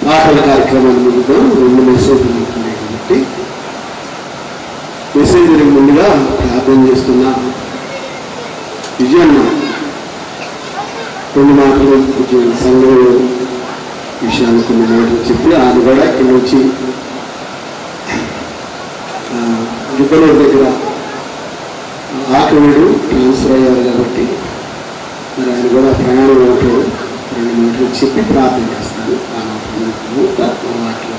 పాటల కార్యక్రమాన్ని ముందుగా రెండు మెసేజ్లు ఉంటున్నాయి కాబట్టి మెసేజ్ ముందుగా ప్రార్థన చేస్తున్నా విజయన్న కొన్ని మాటలు కొంచెం సంఘంలో విషయాలు కొన్ని మాటలు చెప్పి ఆయన కూడా ఇక్కడి నుంచి ఆ, గిద్దలూరు దగ్గర ఆకవీడు ట్రాన్స్ఫర్ అయ్యారు కాబట్టి మరి ఆయన కూడా ప్రయాణం ఒకటి రెండు మాటలు చెప్పి ప్రార్థన చేస్తాను ఆ మాటలు తక్కువ మాటలు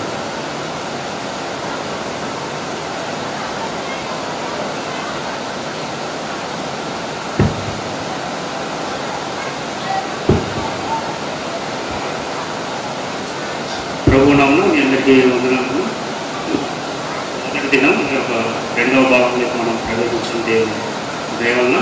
ప్రభునామను మీ అందరికీ వందనాలు మొదటి దినం ఈ యొక్క రెండవ భాగంలోకి మనం ప్రవేశించిన దేవుని దేవలన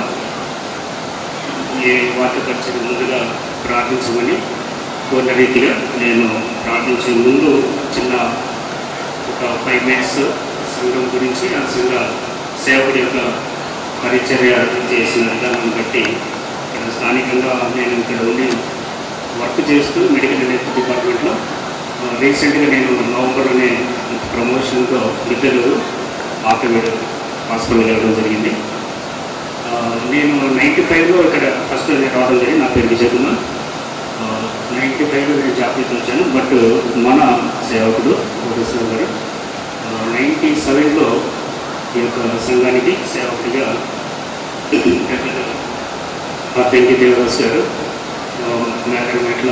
ఈ వాక్య పరిచయం ముందుగా ప్రార్థించమని కోరిన రీతిగా నేను ప్రార్థించే ముందు చిన్న ఒక ఫైవ్ మినిట్స్ సంఘం గురించి ఆ సంఘ సేవకుడి యొక్క పరిచర్య చేసిన విధానం బట్టి ఇక్కడ స్థానికంగా నేను ఇక్కడ ఉండి వర్క్ చేస్తూ మెడికల్ అండ్ హెల్త్ డిపార్ట్మెంట్లో ఆ, రీసెంట్గా నేను నవంబర్ అనే ప్రమోషన్తో ఇద్దరు ఆటోమేట్ హాస్పిటల్కి వెళ్ళడం జరిగింది ఆ, నేను నైంటీ ఫైవ్లో ఇక్కడ ఫస్ట్ నేను రావడం జరిగింది నా పేరు విజయ్ కుమార్ నైంటీ ఫైవ్లో నేను జాబ్ చేసి వచ్చాను బట్ మన సేవకుడు కోటేశ్వర గారు నైంటీ సెవెన్లో ఈ యొక్క సంఘానికి సేవకుడిగా పెంకి దేవదాస్ గారు మేకర్ మెట్ల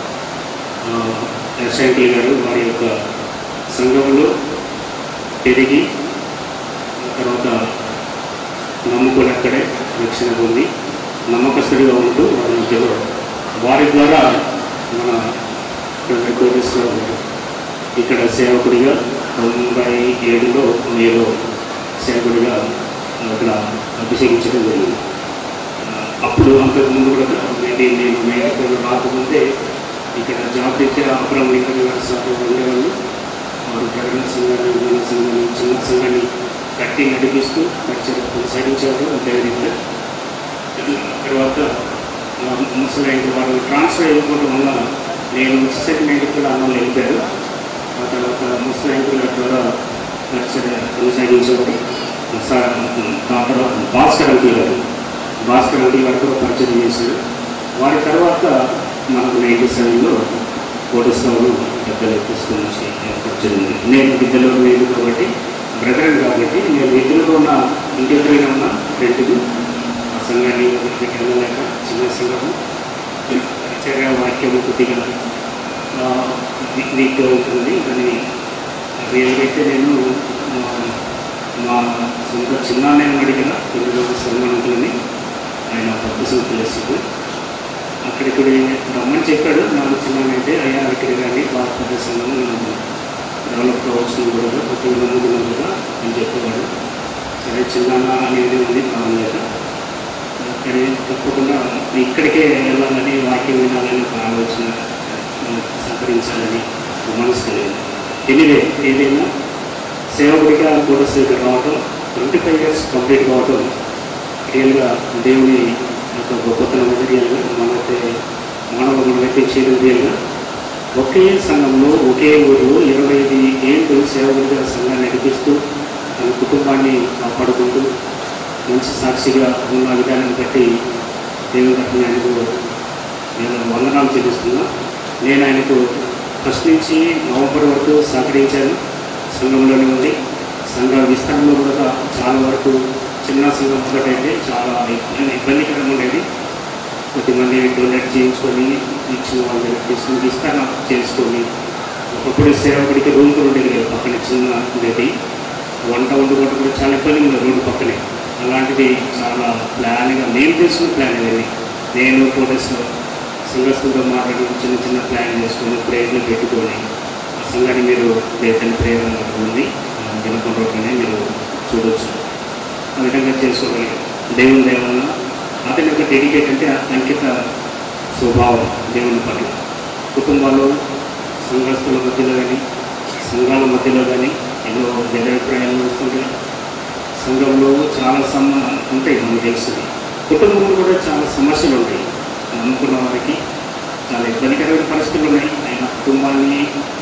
శంకర్ గారు వారి యొక్క సంఘంలో పెరిగి తర్వాత నమ్ముకొని అక్కడే రక్షణ పొంది నమ్మకస్తుడిగా ఉంటూ వారి మధ్యలో వారి ద్వారా మన కోటేశ్వరరావు గారు ఇక్కడ సేవకుడిగా తొంభై ఏడులో నేను సేవకుడిగా ఇక్కడ అభిషేకించడం జరిగింది ఆ, అప్పుడు అంతకుముందు కూడా మేబీ నేను మేకర్ రాకముందే ఇక్కడ జాబ్ రీత్యా అపురం లింగన్ గారు సార్ ఉండేవాళ్ళు వారు ప్రకటన సంఘాన్ని విజ్ఞాన సంఘాన్ని చిన్న సంఘాన్ని కట్టి నడిపిస్తూ పరిచయం కొనసాగించారు అదేవిధంగా తర్వాత ఆ, ముసలైన వారు ట్రాన్స్ఫర్ అయిపోవడం వల్ల నేను వచ్చేసరికి నేను ఇక్కడ అన్నం వెళ్ళిపోయారు ఆ తర్వాత ముసలైన గారి ద్వారా పరిచయం కొనసాగించేవారు సార్ ఆ తర్వాత భాస్కర్ అంకుల్ గారు భాస్కర్ అంకుల్ గారు కూడా పరిచయం చేశారు వారి తర్వాత మనకు నైన్టీ సెవెన్లో కోటేశ్వరులు పెద్దలు తీసుకుని వచ్చి పరిచయం ఉంది నేను విద్యలో లేదు కాబట్టి బ్రదర్ కాబట్టి నేను విద్యలో ఉన్న ఇంటి ఎదురైనా ఉన్న ఫ్రెండ్కు ఆ సంఘాన్ని వదిలిపెట్టి వెళ్ళలేక చిన్న సంఘము పరిచర్య వాక్యము కొద్దిగా ఆ, వీ- వీక్గా ఉంటుంది కానీ రియల్గా అయితే నేను ఆ, మా సొంత చిన్నాన్నని అడిగిన కొన్ని రోజులు సన్మానితులని ఆయన పర్పస్ తెలుస్తుంది అక్కడికి రమ్మని చెప్పాడు నాకు చిన్ననైతే అయ్యా అక్కడికి కానీ భారత సంఘం నేను డెవలప్ కావాల్సిన కూడా కొద్దిగా నమ్ముకున్నాను కదా అని చెప్పేవాడు సరే చిన్న అనేది ఉంది కావాలి లేక కానీ తప్పకుండా ఇక్కడికే వెళ్ళాలని వాక్యం వినాలని ఒక ఆలోచన సహకరించాలని ఒక మనసు కలిగింది ఎనివే ఏదైనా సేవకుడిగా కూడా ఇక్కడ రావటం ట్వంటీ ఫైవ్ ఇయర్స్ కంప్లీట్ కావటం రియల్గా దేవుని యొక్క గొప్పతనం అనేది రియల్గా మనైతే మానవ మనమైతే చేయడం రియల్గా ఒకే సంఘంలో ఒకే ఊరిలో ఇరవై ఐదు ఏళ్ళు సేవకుడిగా సంఘాన్ని నడిపిస్తూ తన కుటుంబాన్ని కాపాడుకుంటూ మంచి సాక్షిగా ఉన్న విధానాన్ని బట్టి దేవుని తరఫున ఆయనకు నేను వందనాలు చెల్లిస్తున్నా నేను ఆయనకు ఫస్ట్ నుంచి నవంబర్ వరకు సహకరించాను సంఘంలోనే ఉంది సంఘ విస్తరణలో కూడా చాలా వరకు చిన్న సంఘం ఒకటైతే చాలా ఇబ్బంది- ఇబ్బందికరంగా ఉండేది కొద్దిమంది డొనేట్ చేయించుకొని ఇచ్చిన వాళ్ళ దగ్గర తీసుకుని విస్తరణ చేసుకొని ఒకప్పుడు సేవకుడికి రూమ్ కూడా ఉండేది కదా పక్కన చిన్న ఉండేది వంట వండుకోవడం కూడా చాలా ఇబ్బంది ఉంది రోడ్డు పక్కనే అలాంటిది చాలా ప్లాన్గా నేను చేసుకున్న ప్లాన్ అనేది నేను ఫోటోస్ సంఘస్థులతో మాట్లాడి చిన్న చిన్న ప్లాన్ చేసుకొని ప్రేయర్లు పెట్టుకొని ఆ సంఘాన్ని మీరు ప్రేతని ప్రేరణ ఉంది దినకొండలోనే మీరు చూడొచ్చు ఆ విధంగా చేసుకోగలిగాం దేవుని దేవన అతని యొక్క డెడికేట్ అంటే అంకిత స్వభావం దేవుని పట్ల కుటుంబాల్లో సంఘస్థుల మధ్యలో కానీ సంఘాల మధ్యలో కానీ ఏదో జనాభిప్రాయాలు వస్తుంటాయి సంఘంలో చాలా సమ ఉంటాయి మనకు తెలుస్తుంది కుటుంబంలో కూడా చాలా సమస్యలు ఉంటాయి నమ్ముకున్న వారికి చాలా ఇబ్బందికరమైన పరిస్థితులు ఉన్నాయి ఆయన కుటుంబాన్ని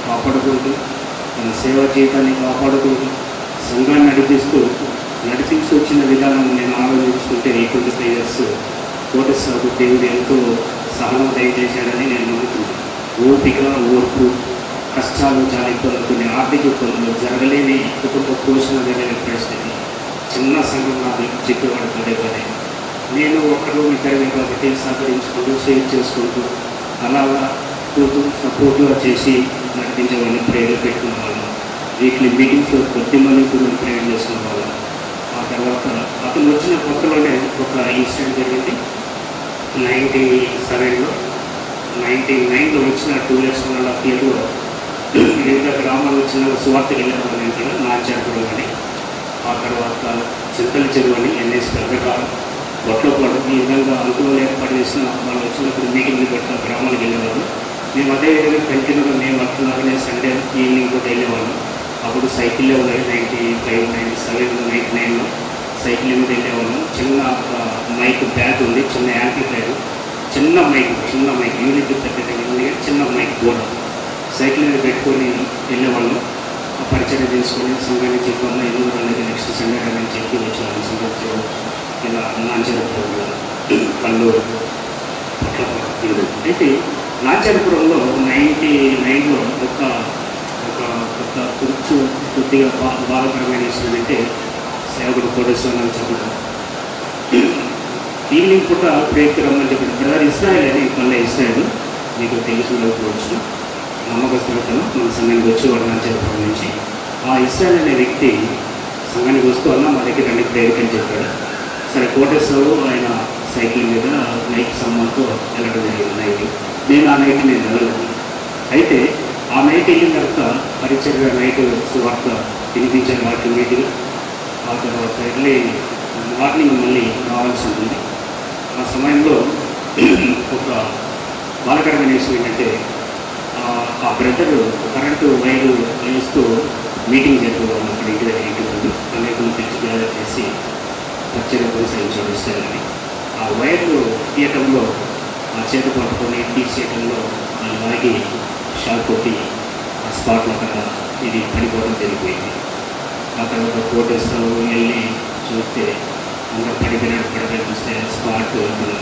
కాపాడుకుంటూ తన సేవా జీవితాన్ని కాపాడుకుంటూ సంఘాన్ని నడిపిస్తూ నడిపించి వచ్చిన విధానం నేను ఆలోచించుకుంటే ఈ ట్వంటీ ఫైవ్ ఇయర్స్ కోటేశ్వరకు దేవుడు ఎంతో సహనం దయచేశాడని నేను నమ్ముతున్నాను ఓపిక ఓర్పు కష్టాలు చాలా ఇబ్బందులు కొన్ని ఆర్థిక ఇబ్బందులు జరగలేని కుటుంబ పోషణ జరగలేని పరిస్థితి చిన్న సంఘం నాకు చెప్పేవాడు పదే పదే నేను ఒక్కరు ఇద్దరిని కాబట్టి సహకరించుకుంటూ షేర్ చేసుకుంటూ అలా కూతూ సపోర్ట్గా చేసి నడిపించేవాడిని ప్రేయర్ పెట్టుకునే వాళ్ళం వీక్లీ మీటింగ్స్లో కొద్ది మంది కూడా ప్రేయర్ చేసుకునే వాళ్ళం ఆ తర్వాత అతను వచ్చిన కొత్తలోనే ఒక ఇన్సిడెంట్ జరిగింది నైంటీ సెవెన్లో నైంటీ నైన్లో వచ్చిన two years one and half ఇయర్లో వివిధ గ్రామాల్లో చిన్న సువార్త వెళ్ళేవాళ్ళం ఇక్కడ నాచారపురం అని ఆ తర్వాత చింతల చెరువు అని ఎన్ఎస్ పెద్దకాలం బొట్లపాడు ఈ విధంగా అనుకూలం ఏర్పాటు చేసిన వాళ్ళు వచ్చినప్పుడు మీటింగ్లు పెట్టిన గ్రామాలకు వెళ్ళేవాళ్ళు మేము అదే విధంగా కంటిన్యూగా మేము అట్లాగనే సండే ఈవినింగ్ కూడా వెళ్ళేవాళ్ళం అప్పుడు సైకిల్లే ఉన్నాయి ninety five ninety seven ninety నైన్లో సైకిల్ మీద వెళ్ళేవాళ్ళం చిన్న ఒక మైక్ బ్యాగ్ ఉంది చిన్న యాంప్లిఫైర్ చిన్న మైక్ చిన్న మైక్ యూనిట్ తగ్గట్టు ఉంది కానీ చిన్న మైక్ కూడా సైకిల్ మీద పెట్టుకొని వెళ్ళేవాళ్ళం ఆ పరిచయం చేసుకొని సంఘానికి చెప్పాము ఎందుకు అనేది నెక్స్ట్ సండే అని చెప్పి వచ్చాము సంఘం ఇలా నాంచరపురంలో కల్లూరు పట్ల అయితే నాంచరపురంలో నైంటీ నైన్లో ఒక ఒక కొత్త కొంచెం కొద్దిగా బా బాధకరమైన విషయం అంటే సేవకుడు కోటేశ్వరం చెప్పడం ఈవినింగ్ పూట బ్రేక్ రమ్మని చెప్పాడు బ్రదర్ ఇస్రాయల్ అని మళ్ళీ ఇస్రాయల్ మీకు తెలిసి ఉండకపోవచ్చు నమ్మకస్తులతను మన సంఘానికి వచ్చి వాడు నాంచరపురం నుంచి ఆ ఇస్రాయల్ అనే వ్యక్తి సంఘానికి వస్తూ అన్న మా దగ్గర రండి ప్రేయర్ అని చెప్పాడు సరే కోటేశ్వరు ఆయన సైకిల్ మీద నైట్ సమ్మర్తో వెళ్ళడం జరిగింది నైట్ నేను ఆ నైట్ నేను వెళ్ళలేదు అయితే ఆ నైట్ వెళ్ళిన తర్వాత పరిచయ నైట్ వార్త వినిపించాను వాటి మీటింగ్ ఆ తర్వాత వెళ్ళి మార్నింగ్ మళ్ళీ రావాల్సి ఉంటుంది ఆ సమయంలో ఒక బాలకరమైన విషయం ఏంటంటే ఆ- ఆ బ్రదర్ కరెంటు వైరు వేస్తూ మీటింగ్ జరుగుతుంది అక్కడ ఇంటి దగ్గర ఇంటి ముందు అనేకులు పిలిచి గ్యాదర్ చేసి పచ్చగా కొనసాగించాడు ఇస్తారని ఆ వైర్లు తీయటంలో ఆ చేత పట్టుకొని తీసేయటంలో ఆ లాగి షాక్ కొట్టి ఆ స్పాట్లో అక్కడ ఇది పడిపోవడం జరిగిపోయింది ఆ తర్వాత కోటేశ్వరం వెళ్ళి చూస్తే అందరూ పడిపోయినట్టు పడిపోయి చూస్తే స్పాట్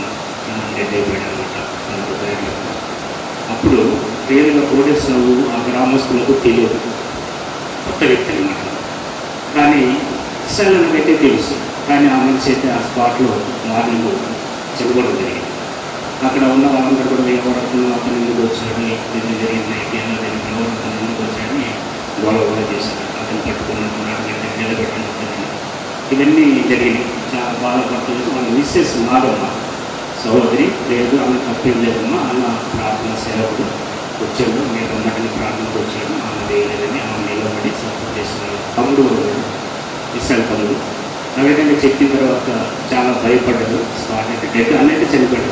డెడ్ అయిపోయాడు అనమాట వైర్లు అప్పుడు పేరుగా కోటేశ్వరరావు ఆ గ్రామస్తులకు తెలియదు కొత్త వ్యక్తి అనమాట కానీ ఇష్టాలనకైతే తెలుసు కానీ ఆ మనిషి అయితే ఆ స్పాట్లో మార్నింగ్ చెప్పుకోవడం జరిగింది అక్కడ ఉన్న వాళ్ళందరూ కూడా ఎవరతను అతను ఎందుకు వచ్చాడు ఇది జరిగింది ఏమో జరిగింది ఎవరు అతను ఎందుకు వచ్చాడని గొడవ కూడా చేశారు అతను పట్టుకున్నట్టున్నాడు గట్టిగా నిలబెట్టినట్టు ఇవన్నీ జరిగినాయి చాలా బాధపడుతుంది వాళ్ళ మిస్సెస్ నాగమ్మ సహోదరి లేదు ఆమె తప్పేం లేదమ్మా అన్న ప్రార్థన సేవకుడు వచ్చాడు మీరు అన్నటిని ప్రార్థనకు వచ్చాడు ఆమె వేయలేదని ఆమె నిలబడి సపోర్ట్ చేస్తున్నారు తమ్ముడు ఇస్రాయల్ తమ్ముడు ఆ విధంగా చెప్పిన తర్వాత చాలా భయపడ్డాడు స్పాట్ అయితే డెడ్ అనేది చనిపోయాడు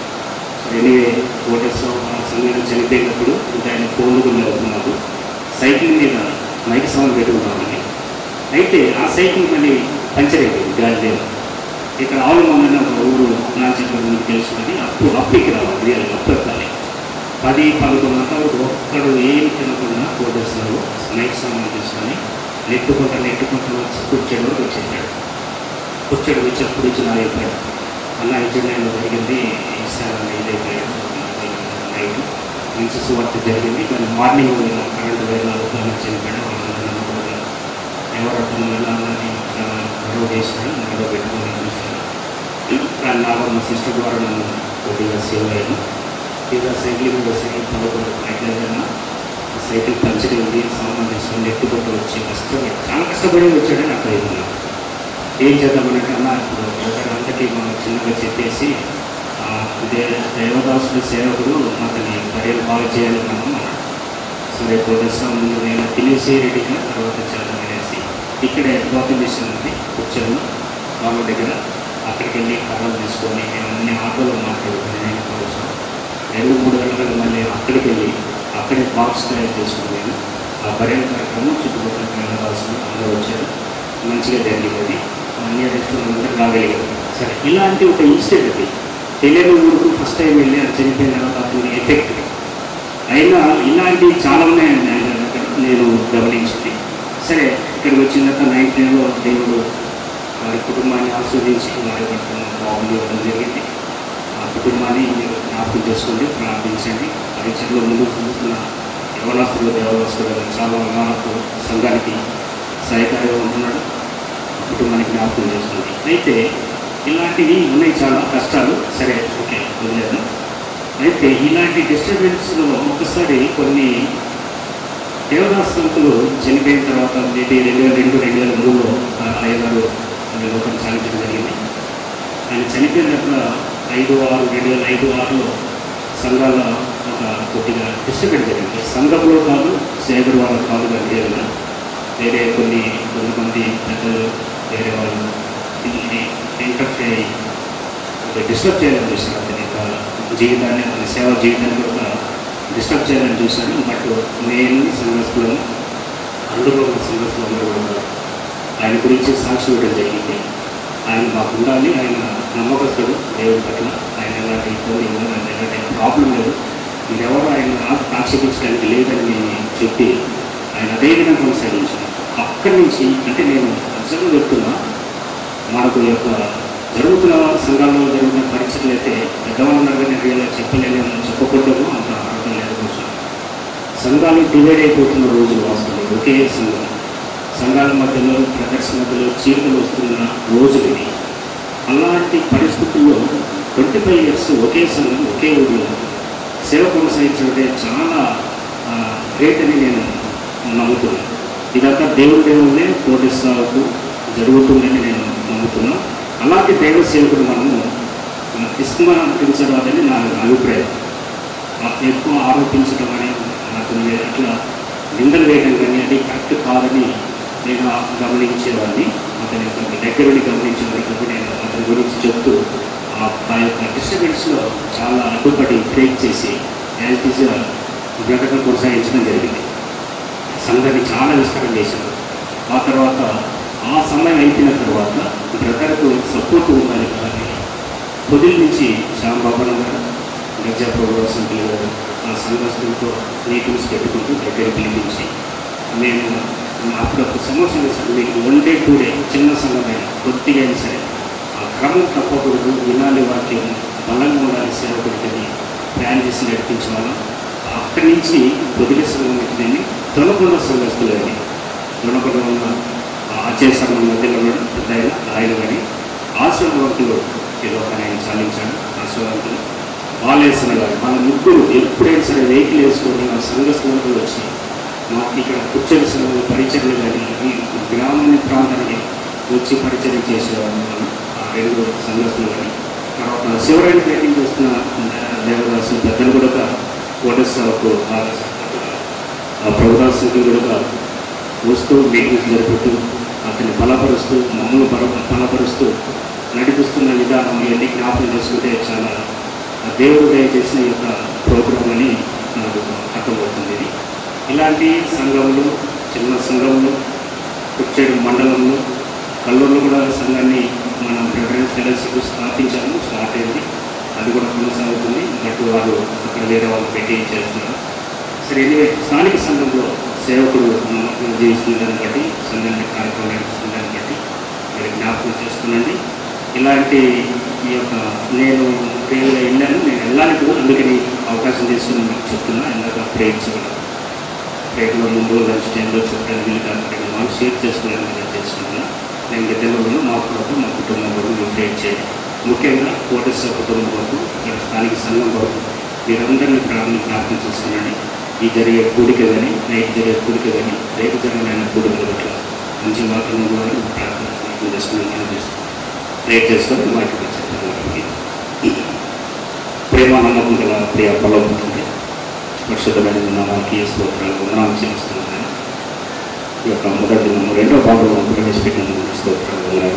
ఎనివే కోటేశ్వరం ఆ సమయంలో చనిపోయినప్పుడు ఇంకా ఆయన ఫోన్లు కూడా వెళ్తున్నారు సైకిల్ మీద మైక్ సౌండ్ పెట్టుకున్నామని అయితే ఆ సైకిల్ మళ్ళీ పంచర్ అయిపోయింది గాలి లేదు ఇక్కడ ఆవులమన్న ఒక ఊరు నా చెప్పడం మీకు తెలుసుకొని అప్పు అప్పుకి రావాలి రియల్ అప్పు ఎక్కాలి పది పదకొండు గంటలకు ఒక్కడు ఏం తినకుండా కోటేశ్వరు నైట్ సామాన్ తీసుకొని నెట్టుకుంటా నెట్టుకుంటూ వచ్చి కూర్చోడు వరకు వచ్చేసాడు కూర్చోడు వచ్చి అప్పుడు ఇచ్చి నా అయిపోయాడు అన్న ఇంజనీర్లో జరిగింది ఈసారి ఇదైపోయాడు నైట్ మంచి సువార్త జరిగింది కానీ మార్నింగ్ కరెంట్ వేలాలు చనిపోయాడు వాళ్ళందరూ నమ్మకం ఎవరు అతను వెళ్ళాలని గొడవ చేశాడు గొడవ పెట్టుకొని చూశాను కానీ నాకు మా సిస్టర్ ద్వారా నన్ను కొద్దిగా సేవ్ అయ్యాను ఇక సైకిల్ మీద సైకిల్ పదకొండు ఎట్లయినా సైకిల్ పంచర్ ఉంది సామాన్ తీసుకొని ఎత్తుకుంటూ వచ్చి కష్టపడి చాలా కష్టపడి వచ్చాడని నాకు అయింది ఏం చేద్దామనంటే అన్న ఇప్పుడు ఒకరి అంతటి మనం చిన్నగా చెప్పేసి ఆ, దే దేవదాసుడు సేవకుడు అతని పర్యలు బాగా చేయాలి మనం అన్నాడు సరే ప్రదర్శన ముందు నేను తినేసి రెడీగా తర్వాత చేద్దాం అనేసి ఇక్కడే గౌతమ్ మిషన్ ఉంది కూర్చొని వాళ్ళ దగ్గర అక్కడికి వెళ్ళి కర్రలు తీసుకొని మేము అన్ని ఆటోలో మాట్లాడుకుని నేను కోసం రెండు మూడు గంటలకు మళ్ళీ అక్కడికి వెళ్ళి అక్కడే బాక్స్ తయారు చేసుకుని నేను ఆ పర్యాల కార్యక్రమం చుట్టుపక్కల వెళ్ళవలసిన అందరూ వచ్చారు మంచిగా జరిగింది అన్ని రెస్టారెంట్ రాగలిగారు సరే ఇలాంటి ఒక ఇన్సిడెంట్ అది తెలియని ఊరుకు ఫస్ట్ టైం వెళ్ళి అది చనిపోయిన తర్వాత అతని ఎఫెక్ట్ అయినా ఇలాంటి చాలా ఉన్నాయండి ఆయన గమనించింది సరే ఇక్కడికి వచ్చిన తర్వాత నైన్త్ లో దేవుడు వారి కుటుంబాన్ని ఆస్వాదించి వారి పట్ల బాగుంది ఇవ్వడం జరిగింది ఆ కుటుంబాన్ని మీరు జ్ఞాపకం చేసుకోండి ప్రార్థించండి పరీక్షలో ముందు చూస్తున్న యవనాస్తులు దేవదాస్తులు గారు చాలా నాకు సంఘానికి సహాయకారిగా ఉంటున్నాడు ఆ కుటుంబానికి జ్ఞాపకం చేసుకోండి అయితే ఇలాంటివి ఉన్నాయి చాలా కష్టాలు సరే ఓకే వదిలేదు అయితే ఇలాంటి డిస్టర్బెన్స్లో ఒకసారి కొన్ని దేవదాస్ సంతులు చనిపోయిన తర్వాత మేబీ రెండు వేల రెండు రెండు వేల మూడులో అయ్యగారు లోకం చాలించడం జరిగింది ఆయన చనిపోయిన తర్వాత ఐదు ఆరు రెండు వేల ఐదు ఆరులో సంఘాల ఒక కొద్దిగా డిస్టర్బెన్స్ జరిగింది సంఘంలో కాదు సేవరు వాళ్ళ కాదు కానీ వేరుగా వేరే కొన్ని కొంతమంది పెద్దలు వేరే వాళ్ళు దీన్ని ఇంటర్ఫియర్ అయ్యి డిస్టర్బ్ చేయాలని చూశారు అతని యొక్క జీవితాన్ని అతని సేవ జీవితాన్ని కూడా డిస్టర్బ్ చేయాలని చూశాను బట్ నేను సంఘస్థులను అందులో ఉన్న సంఘస్థులందరూ కూడా ఆయన గురించి సాక్షి ఇవ్వడం జరిగింది ఆయన మాకు ఉండాలి ఆయన నమ్మకస్తుడు దేవుడి పట్ల ఆయన ఎలాంటి ఇబ్బంది లేదు ఆయన ఎలాంటి ప్రాబ్లం లేదు మీరెవరు ఆయన ఆక్షేపించడానికి లేదని నేను చెప్పి ఆయన అదే విధంగా కొనసాగించాను అక్కడి నుంచి అంటే నేను నిజంగా చెప్తున్నా మనకు ఈ యొక్క జరుగుతున్న సంఘాల్లో జరుగుతున్న పరీక్షలు అయితే పెద్దవాళ్ళు ఉన్నారు కానీ రియల్గా చెప్పలేము చెప్పకూడదు అంత అర్థం లేదు కొంచెం సంఘాలు డివైడ్ అయిపోతున్న రోజులు వాస్తవం ఒకే సంఘం సంఘాల మధ్యలో ప్రదర్శన మధ్యలో చీరలు వస్తున్న రోజులు ఇవి అలాంటి పరిస్థితుల్లో ట్వంటీ ఫైవ్ ఇయర్స్ ఒకే సంఘం ఒకే ఊరిలో సేవ కొనసాగించడం చాలా గ్రేట్ అని నేను నమ్ముతున్నాను ఇదంతా దేవుడి దేవుడే కోటిస్తాకు జరుగుతుందని నేను నమ్ముతున్నాను అలాంటి దైవ సేవకుడు మనము విస్మరించరాదని నా అభిప్రాయం ఆ ఎక్కువ ఆరోపించడం అనేది నాకు అట్లా నిందలు వేయడం కానీ అది కరెక్ట్ కాదని నేను గమనించేవాడిని అతని యొక్క దగ్గరుండి గమనించిన వరకు నేను అతని గురించి చెప్తూ ఆ ఆ యొక్క డిస్టర్బెన్స్లో చాలా అడ్డుపడి బ్రేక్ చేసి యాజిటీస్గా బ్రతకం కొనసాగించడం జరిగింది సంఘాన్ని చాలా విస్తరణ చేశారు ఆ తర్వాత ఆ సమయం అయిపోయిన తర్వాత బ్రదర్కు సపోర్ట్ ఉండాలి కానీ పొదిల నుంచి శ్యామబాబు గారు గజ్జా ప్రోగ్రామ్ గారు ఆ సంఘస్థులతో మీటింగ్స్ పెట్టుకుంటూ దగ్గర పిలిపించి మేము అప్పుడప్పుడు సమస్యలు సార్ మీకు వన్ డే టూ డే చిన్న సంఘమైన కొద్దిగా అయినా సరే ఆ క్రమం తప్పకూడదు వినాలి వాక్యం బలంగా ఉండాలి సేవకుడికి ప్లాన్ చేసి నడిపించే వాళ్ళం అక్కడి నుంచి పొదిలి సంఘం వచ్చిందని తొలకొండ సంఘస్థులు అని తొలకొండ ఉన్న ఆచేశ్వరం మధ్యలో ఉన్నాడు పెద్ద ఆయన ఆయన కానీ ఆశ్రమవంతులు ఏదో ఒక ఆయన చాలించాడు ఆశ్రమవంతులు బాలేసిన గారు మన ముగ్గురు ఎప్పుడైనా సరే వెహికల్ వేసుకొని ఆ సంఘస్థులకు వచ్చి మాకు ఇక్కడ కూర్చొని సంఘం పరిచర్లు కానీ ఈ గ్రామీణ ప్రాంతానికి వచ్చి పరిచయం చేసేవాళ్ళు మనం ఆ రెండు సంఘస్థులు కానీ తర్వాత శివరాయణ మీటింగ్ చేస్తున్న దేవదాసు పెద్దలు కూడా కోటేశ్వరకు ప్రభుదాసు కూడా వస్తూ మీటింగ్స్ జరుపుతూ అతన్ని బలపరుస్తూ మమ్మల్ని బల బలపరుస్తూ నడిపిస్తున్న విధానం ఇవన్నీ జ్ఞాపకం చేసుకుంటే చాలా ఆ దేవుడు దయచేసిన ఈ యొక్క ప్రోగ్రాం అని నాకు అర్థమవుతుంది ఇది ఇలాంటి సంఘంలో చిన్న సంఘంలో కుర్చేడు మండలంలో కల్లూరులో కూడా సంఘాన్ని మనం ప్రిఫరెన్స్ ఫెలోషిప్ స్థాపించాము స్టార్ట్ అయింది అది కూడా కొనసాగుతుంది బట్ వాళ్ళు అక్కడ వేరే వాళ్ళు పెట్టి చేస్తున్నారు సరే ఎనివే స్థానిక సంఘంలో సేవకుడు నమ్మకం జీవిస్తున్న దాన్ని బట్టి సంఘాన్ని కార్యక్రమం నడిపిస్తున్న దాన్ని బట్టి మీరు జ్ఞాపకం చేసుకునండి ఇలాంటి ఈ యొక్క నేను ప్రేమగా వెళ్ళాను నేను వెళ్ళాలి కూడా అందుకని అవకాశం తీసుకుని మీకు చెప్తున్నా ఇందాక ప్రేర్ చేయడం ప్రేమలో ముందు లంచ్ టైంలో చెప్పడానికి వీలు కాకుండా వాళ్ళు షేర్ చేసుకోవడానికి నేను చేసుకుంటున్నా నేను గద్దెలో మా కొరకు మా కుటుంబం కొరకు మేము ప్రేర్ చేయాలి ముఖ్యంగా కోటేశ్వర కుటుంబం కొరకు ఇక్కడ స్థానిక సంఘం కొరకు మీరందరినీ ప్రార్థన ప్రార్థన చేస్తున్నాను ఈ జరిగే కూడిక కానీ నైట్ జరిగే కూడిక కానీ రేపు జరగలేని కూడికల పట్ల మంచి వాక్యం ద్వారా ప్రార్థన ప్రార్థన చేసుకుని మనం చేస్తాం ప్రేర్ చేసుకొని వాటికి చెప్తాను ప్రేమ నమ్మకం గల ప్రియ బలవుతుంది పరిశుద్ధమైన నామాకి స్తోత్రాలు వందనాలు చెల్లిస్తున్నాను ఈ యొక్క మొదటి నమ్మ రెండో భాగంలో ప్రవేశపెట్టినందుకు స్తోత్రాలు ఉన్నారు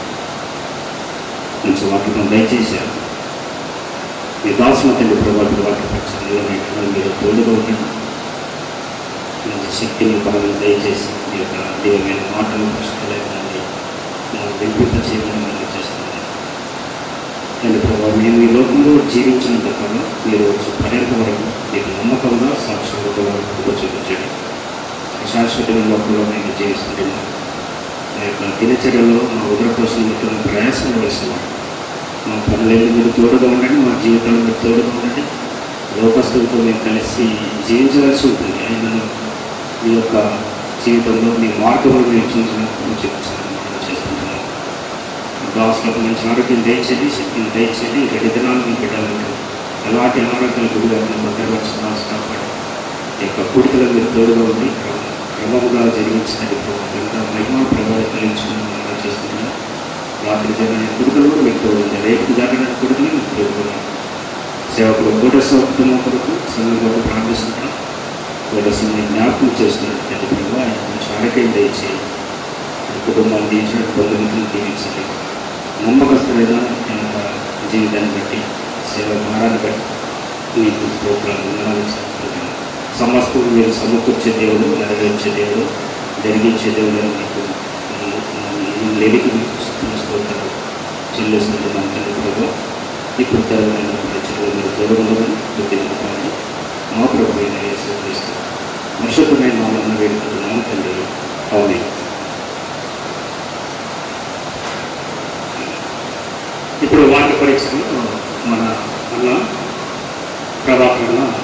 మంచి వాక్యం దయచేశారు మీ దాసిన తండ్రి ప్రభావిత వాక్య పక్షంలో మీరు తోడుగా ఉండండి మంచి శక్తిని బలం దయచేసి మీ యొక్క దివ్యమైన మాటలు పరిశుద్ధలేదండి వినిపింప చేయమని మనం చేస్తున్నాను తండ్రి ప్రభావ మేము ఈ లోకంలో జీవించినంత కాలం మీరు వచ్చి పర్యంత వరకు మీకు నమ్మకంగా సాక్షిగా చూపించండి శాశ్వతమైన లోకంలో మేము జీవిస్తుంటున్నాం ఆ యొక్క దినచర్యలో మా ఉదర కోసం నిమిత్తం ప్రయాసం వేస్తున్నారు మా పనులేమి మీరు తోడుగా ఉండండి మా జీవితంలో మీరు తోడుగా ఉండండి లోకస్తులతో మేము కలిసి జీవించవలసి ఉంటుంది అయినను మీ యొక్క జీవితంలో మీ మార్గంలో మీరు చూసినప్పుడు చూపించాలని మనం చేస్తుంటున్నాం దాసులకు మంచి ఆరోగ్యం దయచేది శక్తిని దయచేది రెండు దినాలు మీ బిడ్డలకు ఎలాంటి అనారోగ్యాలు గుడిగా భద్రపరిచి దాసు కాపాడు ఈ యొక్క కూడికలో మీరు తోడుగా ఉండి క్రమ- క్రమముగా జరిగించినది ఇంకా మహిమ ప్రభావం కలిగించుకుని మనం చేస్తున్నాం రాత్రి జరిగిన కొడుకులు మీకు తోడుంది రేపు జరిగిన కొడుకులు మీకు తోడుకున్నాం సేవకులు కోటేశ్వర కుటుంబం కొరకు సంఘం కొరకు ప్రార్థిస్తున్నాం కోటేశ్వరుని జ్ఞాపకం చేస్తున్నట్టు తండ్రి ప్రభావ ఆయన మంచి ఆరోగ్యం దయచి కుటుంబాన్ని దీవించడానికి బంధుమిత్రులు దీవించండి నమ్మకస్తులైన ఆయన యొక్క జీవితాన్ని బట్టి సేవ భారాన్ని బట్టి మీకు స్తోత్రాలు వందనాలు చెప్తున్నాను సమస్తం మీరు సమకూర్చే దేవుడు నెరవేర్చే దేవుడు జరిగించే దేవుడు అని మీకు లేడికి మీకు స్తోత్రాలు చెల్లిస్తున్నాను తండ్రి ప్రభు ఇప్పుడు తెరవైన ప్రజలు మీరు తోడుగుండమని గుర్తించుకోవాలి మా ప్రభు అయిన యేసు క్రీస్తు పరిశుద్ధమైన నామమున వేడుకుంటున్నాను తండ్రి అవును ఇప్పుడు వాక్య పరీక్షలో మన అన్న ప్రభాకరణ